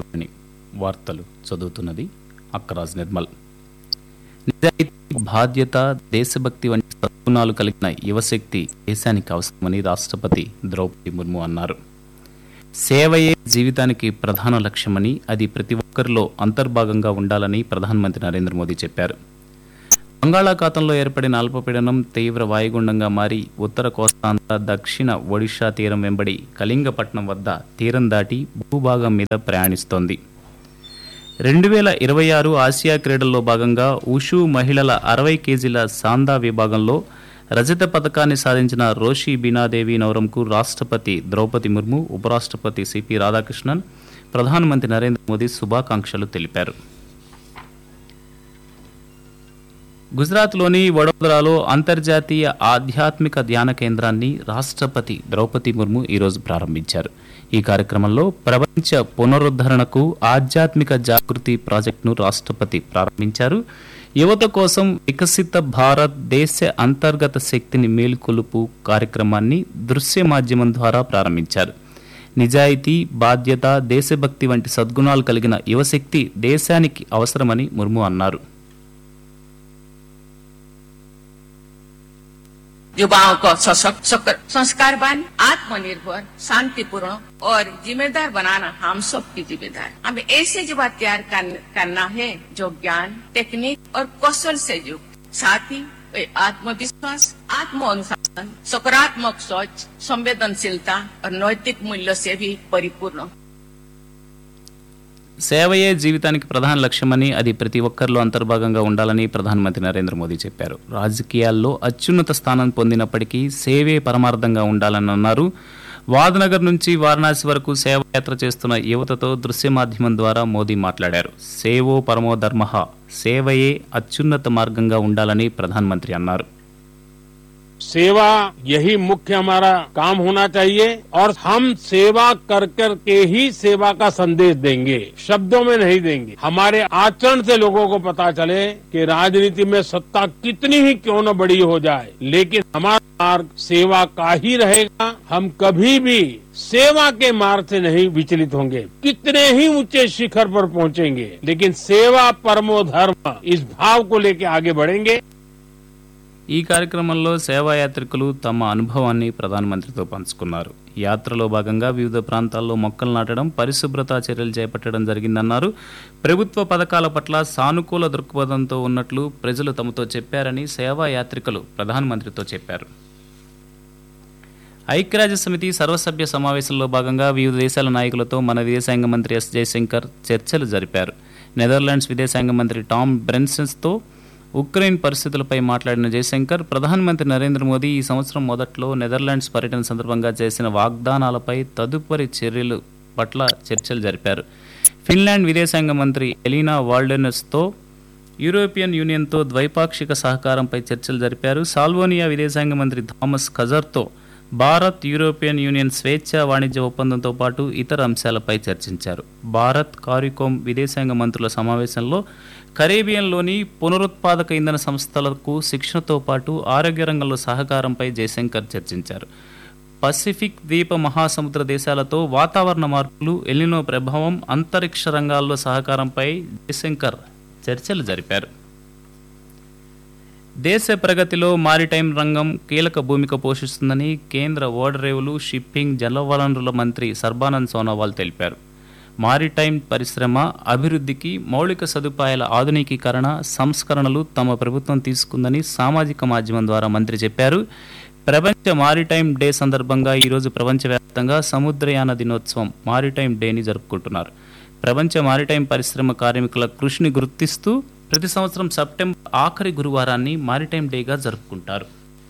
ఆకాశవాణి వార్తలు చదువుతున్నది అక్కరాజ్ నిర్మల్ నిజాయితీ బాధ్యత దేశభక్తి వంటి సద్గుణాలు కలిగిన యువశక్తి దేశానికి అవసరమని రాష్ట్రపతి ద్రౌపది ముర్ము అన్నారు సేవయే జీవితానికి ప్రధాన లక్ష్యమని అది ప్రతి ఒక్కరిలో అంతర్భాగంగా ఉండాలని ప్రధానమంత్రి నరేంద్ర మోదీ చెప్పారు బంగాళాఖాతంలో ఏర్పడిన అల్పపీడనం తీవ్ర వాయుగుండంగా మారి ఉత్తర కోస్తాంధ్ర దక్షిణ ఒడిషా తీరం వెంబడి కళింగపట్నం వద్ద తీరం దాటి భూభాగం మీద ప్రయాణిస్తోంది రెండు వేల ఇరవై ఆరు ఆసియా క్రీడల్లో భాగంగా ఉషు మహిళల అరవై కేజీల సాందా విభాగంలో రజత పథకాన్ని సాధించిన రోషి బీనాదేవి నవరంకు రాష్ట్రపతి ద్రౌపది ముర్ము ఉపరాష్ట్రపతి సిపి రాధాకృష్ణన్ ప్రధానమంత్రి నరేంద్ర మోదీ శుభాకాంక్షలు తెలిపారు గుజరాత్లోని వడోదరాలో అంతర్జాతీయ ఆధ్యాత్మిక ధ్యాన కేంద్రాన్ని రాష్ట్రపతి ద్రౌపది ముర్ము ఈరోజు ప్రారంభించారు ఈ కార్యక్రమంలో ప్రపంచ పునరుద్ధరణకు ఆధ్యాత్మిక జాగృతి ప్రాజెక్టును రాష్ట్రపతి ప్రారంభించారు యువత కోసం వికసిత భారత్ దేశ అంతర్గత శక్తిని మేలుకొలుపు కార్యక్రమాన్ని దృశ్య మాధ్యమం ద్వారా ప్రారంభించారు నిజాయితీ బాధ్యత దేశభక్తి వంటి సద్గుణాలు కలిగిన యువశక్తి దేశానికి అవసరమని ముర్ము అన్నారు युवाओं को सशक्त सक- संस्कारवान आत्मनिर्भर शांतिपूर्ण और जिम्मेदार बनाना हम सब की जिम्मेदारी हमें ऐसे युवा तैयार कर- करना है जो ज्ञान टेक्निक और कौशल से युक्त साथ ही वे आत्मविश्वास आत्म अनुशासन सकारात्मक सोच संवेदनशीलता और नैतिक मूल्यों से भी परिपूर्ण हो। సేవయే జీవితానికి ప్రధాన లక్ష్యమని అది ప్రతి ఒక్కరిలో అంతర్భాగంగా ఉండాలని ప్రధానమంత్రి నరేంద్ర మోదీ చెప్పారు రాజకీయాల్లో అత్యున్నత స్థానం పొందినప్పటికీ సేవే పరమార్థంగా ఉండాలని అన్నారు వాదనగర్ నుంచి వారణాసి వరకు సేవయాత్ర చేస్తున్న యువతతో దృశ్య మాధ్యమం ద్వారా మోదీ మాట్లాడారు సేవో పరమో ధర్మ సేవయే అత్యున్నత మార్గంగా ఉండాలని ప్రధానమంత్రి అన్నారు सेवा यही मुख्य हमारा काम होना चाहिए और हम सेवा कर कर के ही सेवा का संदेश देंगे शब्दों में नहीं देंगे हमारे आचरण से लोगों को पता चले कि राजनीति में सत्ता कितनी ही क्यों न बड़ी हो जाए लेकिन हमारा मार्ग सेवा का ही रहेगा हम कभी भी सेवा के मार्ग से नहीं विचलित होंगे कितने ही ऊंचे शिखर पर पहुंचेंगे लेकिन सेवा परमो धर्म इस भाव को लेके आगे बढ़ेंगे ఈ కార్యక్రమంలో సేవాయాత్రికులు తమ అనుభవాన్ని ప్రధానమంత్రితో పంచుకున్నారు యాత్రలో భాగంగా వివిధ ప్రాంతాల్లో మొక్కలు నాటడం పరిశుభ్రత చర్యలు చేపట్టడం జరిగిందన్నారు ప్రభుత్వ పథకాల పట్ల సానుకూల దృక్పథంతో ఉన్నట్లు ప్రజలు తమతో చెప్పారని సేవాయాత్రికులు ప్రధానమంత్రితో చెప్పారు ఐక్యరాజ్య సమితి సర్వసభ్య సమావేశంలో భాగంగా వివిధ దేశాల నాయకులతో మన విదేశాంగ మంత్రి ఎస్ జయశంకర్ చర్చలు జరిపారు నెదర్లాండ్స్ విదేశాంగ మంత్రి టామ్ బ్రెన్సన్స్తో ఉక్రెయిన్ పరిస్థితులపై మాట్లాడిన జయశంకర్ ప్రధానమంత్రి నరేంద్ర మోదీ ఈ సంవత్సరం మొదట్లో నెదర్లాండ్స్ పర్యటన సందర్భంగా చేసిన వాగ్దానాలపై తదుపరి చర్యలు పట్ల చర్చలు జరిపారు ఫిన్లాండ్ విదేశాంగ మంత్రి ఎలీనా వాల్డెనస్తో యూరోపియన్ యూనియన్తో ద్వైపాక్షిక సహకారంపై చర్చలు జరిపారు సాల్వోనియా విదేశాంగ మంత్రి థామస్ ఖజర్తో భారత్ యూరోపియన్ యూనియన్ స్వేచ్ఛ వాణిజ్య ఒప్పందంతో పాటు ఇతర అంశాలపై చర్చించారు భారత్ కారికోమ్ విదేశాంగ మంత్రుల సమావేశంలో కరేబియన్లోని పునరుత్పాదక ఇంధన సంస్థలకు శిక్షణతో పాటు ఆరోగ్య రంగంలో సహకారంపై జయశంకర్ చర్చించారు పసిఫిక్ ద్వీప మహాసముద్ర దేశాలతో వాతావరణ మార్పులు ఎలినో ప్రభావం అంతరిక్ష రంగాల్లో సహకారంపై జయశంకర్ చర్చలు జరిపారు దేశ ప్రగతిలో మారిటైమ్ రంగం కీలక భూమిక పోషిస్తుందని కేంద్ర ఓడరేవులు షిప్పింగ్ జలవనరుల మంత్రి సర్బానంద్ సోనోవాల్ తెలిపారు మారిటైమ్ పరిశ్రమ అభివృద్ధికి మౌలిక సదుపాయాల ఆధునికీకరణ సంస్కరణలు తమ ప్రభుత్వం తీసుకుందని సామాజిక మాధ్యమం ద్వారా మంత్రి చెప్పారు ప్రపంచ మారిటైమ్ డే సందర్భంగా ఈరోజు ప్రపంచవ్యాప్తంగా సముద్రయాన దినోత్సవం మారిటైమ్ డేని జరుపుకుంటున్నారు ప్రపంచ మారిటైమ్ పరిశ్రమ కార్మికుల కృషిని గుర్తిస్తూ ప్రతి సంవత్సరం సెప్టెంబర్ ఆఖరి గురువారాన్ని మారిటైమ్ డేగా జరుపుకుంటారు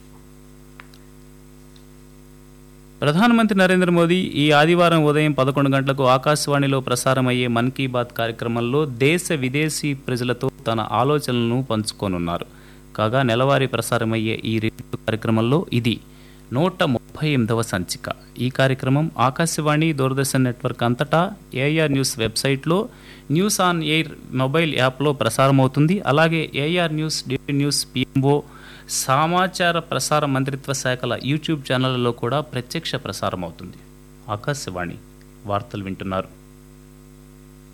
ప్రధానమంత్రి నరేంద్ర మోదీ ఈ ఆదివారం ఉదయం పదకొండు గంటలకు ఆకాశవాణిలో ప్రసారమయ్యే మన్ కీ బాత్ కార్యక్రమంలో దేశ విదేశీ ప్రజలతో తన ఆలోచనలను పంచుకోనున్నారు కాగా నెలవారీ ప్రసారమయ్యే ఈ రేడియో కార్యక్రమంలో ఇది నూట ముప్పై ఎనిమిదవ సంచిక ఈ కార్యక్రమం ఆకాశవాణి దూరదర్శన్ నెట్వర్క్ అంతటా ఏఆర్ న్యూస్ వెబ్సైట్లో న్యూస్ ఆన్ ఎయిర్ మొబైల్ యాప్లో ప్రసారమవుతుంది అలాగే AIR news DD news PMO సమాచార ప్రసార మంత్రిత్వ శాఖల యూట్యూబ్ ఛానళ్లలో కూడా ప్రత్యక్ష ప్రసారం అవుతుంది ఆకాశవాణి వార్తలు వింటున్నారు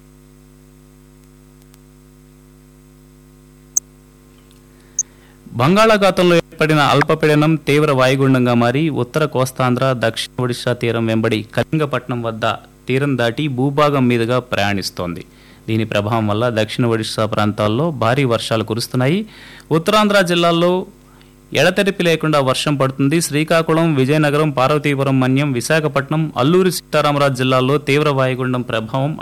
బంగాళాఖాతంలో ఏర్పడిన అల్పపీడనం తీవ్ర వాయుగుండంగా మారి ఉత్తర కోస్తాంధ్ర దక్షిణ ఒడిశా తీరం వెంబడి కళింగపట్నం వద్ద తీరం దాటి భూభాగం మీదుగా ప్రయాణిస్తోంది దీని ప్రభావం వల్ల దక్షిణ ఒడిశా ప్రాంతాల్లో భారీ వర్షాలు కురుస్తున్నాయి ఉత్తరాంధ్ర జిల్లాల్లో ఎడతెరిపి లేకుండా వర్షం పడుతుంది శ్రీకాకుళం విజయనగరం పార్వతీపురం మన్యం విశాఖపట్నం అల్లూరి సీతారామరాజు జిల్లాల్లో తీవ్ర వాయుగుండం ప్రభావం